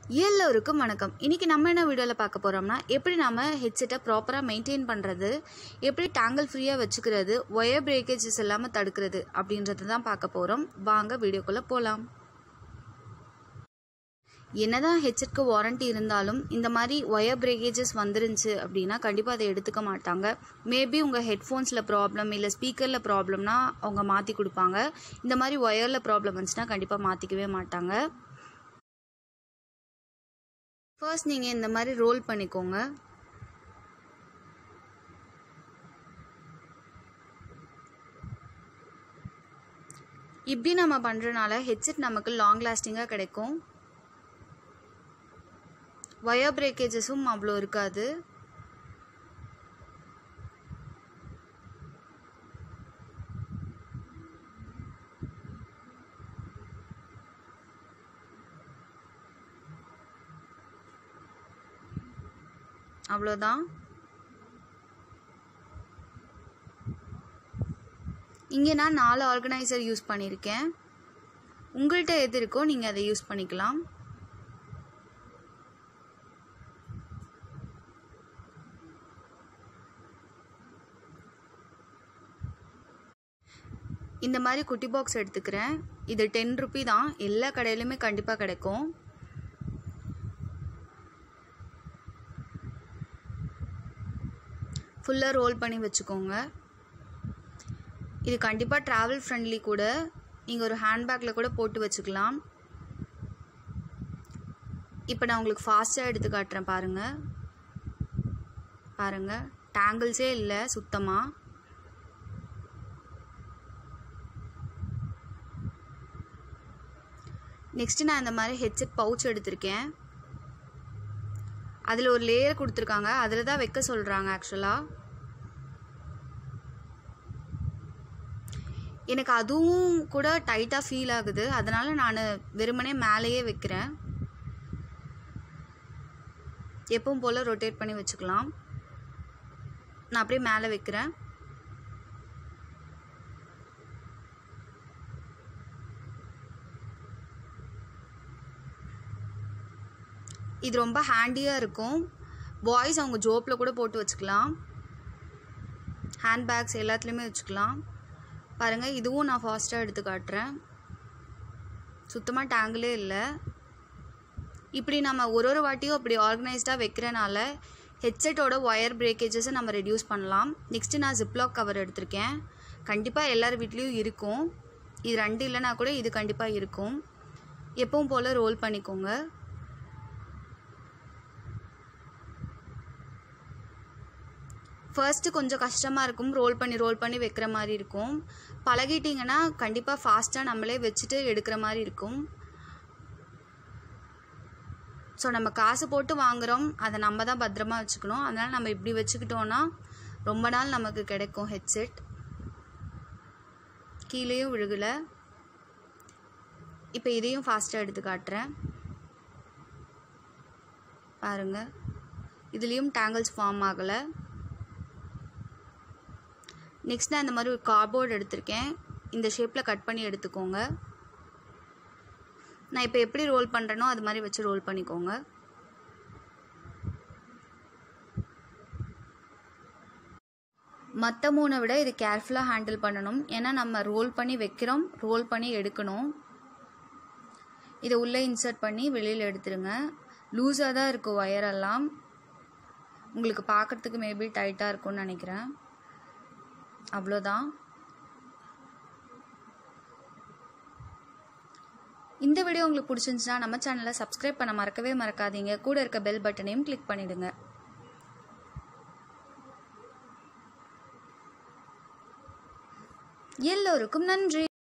எல்லோருக்கும் வணக்கம் இன்றைக்கி நம்ம என்ன வீடியோவில் பார்க்க போகிறோம்னா எப்படி நம்ம ஹெட்செட்டை ப்ராப்பராக மெயின்டைன் பண்ணுறது எப்படி டேங்கிள் ஃப்ரீயாக வச்சுக்கிறது ஒயர் பிரேக்கேஜஸ் இல்லாமல் தடுக்கிறது அப்படின்றது தான் பார்க்க போகிறோம் வாங்க வீடியோக்குள்ளே போகலாம் என்னதான் ஹெட்செட்க்கு வாரண்டி இருந்தாலும் இந்த மாதிரி ஒயர் பிரேக்கேஜஸ் வந்துருந்துச்சு அப்படின்னா கண்டிப்பாக அதை எடுத்துக்க மாட்டாங்க மேபி உங்கள் ஹெட்ஃபோன்ஸில் ப்ராப்ளம் இல்லை ஸ்பீக்கரில் ப்ராப்ளம்னா அவங்க மாற்றி கொடுப்பாங்க இந்த மாதிரி ஒயரில் ப்ராப்ளம் வந்துச்சுன்னா கண்டிப்பாக மாற்றிக்கவே மாட்டாங்க ஃபர்ஸ்ட் நீங்கள் இந்த மாதிரி ரோல் பண்ணிக்கோங்க இப்படி நம்ம பண்ணுறனால ஹெட்செட் நமக்கு லாங் லாஸ்டிங்காக கிடைக்கும் ஒயர் பிரேக்கேஜஸும் அவ்வளோ இருக்காது அவ்வளோதான் இங்கே நான் நாலு ஆர்கனைசர் யூஸ் பண்ணியிருக்கேன் உங்கள்கிட்ட எது இருக்கோ நீங்கள் அதை யூஸ் பண்ணிக்கலாம் இந்த மாதிரி குட்டி பாக்ஸ் எடுத்துக்கிறேன் இது டென் ருபி தான் எல்லா கடையிலுமே கண்டிப்பாக கிடைக்கும் ஃபுல்லாக ரோல் பண்ணி வச்சுக்கோங்க இது கண்டிப்பாக ட்ராவல் ஃப்ரெண்ட்லி கூட நீங்கள் ஒரு ஹேண்ட்பேக்கில் கூட போட்டு வச்சுக்கலாம் இப்போ நான் உங்களுக்கு ஃபாஸ்ட்டாக எடுத்து காட்டுறேன் பாருங்கள் பாருங்கள் டேங்கிள்ஸே இல்லை சுத்தமாக நெக்ஸ்ட்டு நான் இந்த மாதிரி ஹெட்செட் பவுச் எடுத்திருக்கேன் அதில் ஒரு லேயர் கொடுத்துருக்காங்க அதில் தான் வைக்க சொல்கிறாங்க ஆக்சுவலாக எனக்கு அதுவும் கூட டைட்டாக ஃபீல் ஆகுது அதனால் நான் வெறுமனே மேலேயே வைக்கிறேன் எப்பவும் போல் ரொட்டேட் பண்ணி வச்சுக்கலாம் நான் அப்படியே மேலே வைக்கிறேன் இது ரொம்ப ஹேண்டியாக இருக்கும் பாய்ஸ் அவங்க ஜோப்பில் கூட போட்டு வச்சுக்கலாம் ஹேண்ட்பேக்ஸ் எல்லாத்துலேயுமே வச்சுக்கலாம் பாருங்கள் இதுவும் நான் ஃபாஸ்ட்டாக எடுத்து காட்டுறேன் சுத்தமாக டேங்கிலே இல்லை இப்படி நம்ம ஒரு ஒரு வாட்டியும் அப்படி ஆர்கனைஸ்டாக வைக்கிறனால ஹெட்செட்டோட ஒயர் பிரேக்கேஜஸை நம்ம ரெடியூஸ் பண்ணலாம் நெக்ஸ்ட்டு நான் ஜிப்லாக் கவர் எடுத்திருக்கேன் கண்டிப்பாக எல்லார் வீட்லேயும் இருக்கும் இது ரெண்டு இல்லைனா கூட இது கண்டிப்பாக இருக்கும் எப்பவும் போல் ரோல் பண்ணிக்கோங்க ஃபர்ஸ்ட்டு கொஞ்சம் கஷ்டமாக இருக்கும் ரோல் பண்ணி ரோல் பண்ணி வைக்கிற மாதிரி இருக்கும் பழகிட்டிங்கன்னா கண்டிப்பாக ஃபாஸ்ட்டாக நம்மளே வச்சுட்டு எடுக்கிற மாதிரி இருக்கும் ஸோ நம்ம காசு போட்டு வாங்குகிறோம் அதை நம்ம தான் பத்திரமா வச்சுக்கணும் அதனால் நம்ம இப்படி வச்சுக்கிட்டோன்னா ரொம்ப நாள் நமக்கு கிடைக்கும் ஹெட்செட் கீழேயும் விழுகலை இப்போ இதையும் ஃபாஸ்ட்டாக எடுத்து காட்டுறேன் பாருங்கள் இதுலேயும் டேங்கிள்ஸ் ஃபார்ம் ஆகலை நெக்ஸ்ட் நான் இந்த மாதிரி ஒரு கார்போர்டு எடுத்திருக்கேன் இந்த ஷேப்பில் கட் பண்ணி எடுத்துக்கோங்க நான் இப்போ எப்படி ரோல் பண்ணுறேனோ அது மாதிரி வச்சு ரோல் பண்ணிக்கோங்க மற்ற மூணை விட இது கேர்ஃபுல்லாக ஹேண்டில் பண்ணணும் ஏன்னா நம்ம ரோல் பண்ணி வைக்கிறோம் ரோல் பண்ணி எடுக்கணும் இதை உள்ளே இன்சர்ட் பண்ணி வெளியில் எடுத்துருங்க லூஸாக தான் இருக்கும் ஒயரெல்லாம் உங்களுக்கு பார்க்குறதுக்கு மேபி டைட்டாக இருக்கும்னு நினைக்கிறேன் அவ்வளோதான் இந்த வீடியோ உங்களுக்கு பிடிச்சிருந்துச்சுன்னா நம்ம சேனலை சப்ஸ்கிரைப் பண்ண மறக்கவே மறக்காதீங்க கூட இருக்க பெல் பட்டனையும் கிளிக் பண்ணிடுங்க எல்லோருக்கும் நன்றி